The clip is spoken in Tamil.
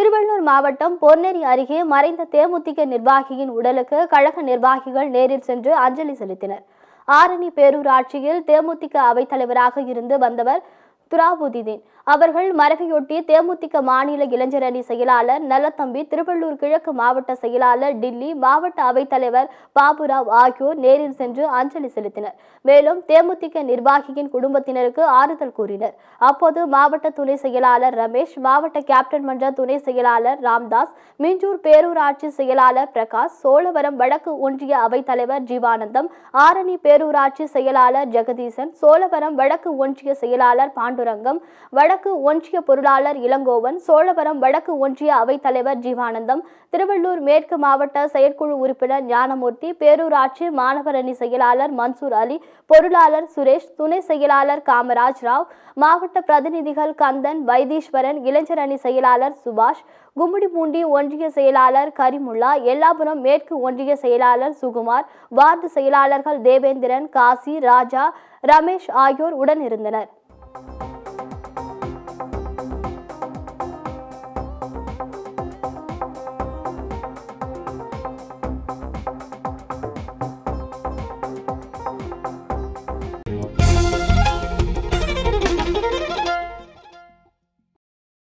திருவள்ளூர் மாவட்டம் பொன்னேரி அருகே மறைந்த தேமுதிக நிர்வாகியின் உடலுக்கு கழக நிர்வாகிகள் நேரில் சென்று அஞ்சலி செலுத்தினர் ஆரணி பேரூராட்சியில் தேமுதிக அவைத்தலைவராக இருந்து வந்தவர் துராபுதீன் அவர்கள் மறைவையொட்டி தேமுதிக மாநில இளைஞரணி செயலாளர் நல்லத்தம்பி திருவள்ளூர் கிழக்கு மாவட்ட செயலாளர் டில்லி மாவட்ட அவைத்தலைவர் பாபுராவ் ஆகியோர் நேரில் சென்று அஞ்சலி செலுத்தினர் மேலும் தேமுதிக நிர்வாகியின் குடும்பத்தினருக்கு ஆறுதல் கூறினர் அப்போது மாவட்ட துணை செயலாளர் ரமேஷ் மாவட்ட கேப்டன் மன்ற துணை செயலாளர் ராம்தாஸ் மீஞ்சூர் பேரூராட்சி செயலாளர் பிரகாஷ் சோழவரம் வடக்கு ஒன்றிய அவைத்தலைவர் ஜீவானந்தம் ஆரணி பேரூராட்சி செயலாளர் ஜெகதீசன் சோழவரம் வடக்கு ஒன்றிய செயலாளர் பாண்டுரங்கம் வடக்கு ஒன்றிய பொருளாளர் இளங்கோவன் சோழவரம் வடக்கு ஒன்றிய அவைத்தலைவர் ஜீவானந்தம் திருவள்ளூர் மேற்கு மாவட்ட செயற்குழு உறுப்பினர் ஞானமூர்த்தி பேரூராட்சி மாணவர் அணி செயலாளர் மன்சூர் அலி பொருளாளர் சுரேஷ் துணை செயலாளர் காமராஜ் ராவ் மாவட்ட பிரதிநிதிகள் கந்தன் வைத்தீஸ்வரன் இளைஞர் அணி செயலாளர் சுபாஷ் கும்மிடிப்பூண்டி ஒன்றிய செயலாளர் கரிமுல்லா எல்லாபுரம் மேற்கு ஒன்றிய செயலாளர் சுகுமார் வார்டு செயலாளர்கள் தேவேந்திரன் காசி ராஜா ரமேஷ் ஆகியோர் உடன் இருந்தனர்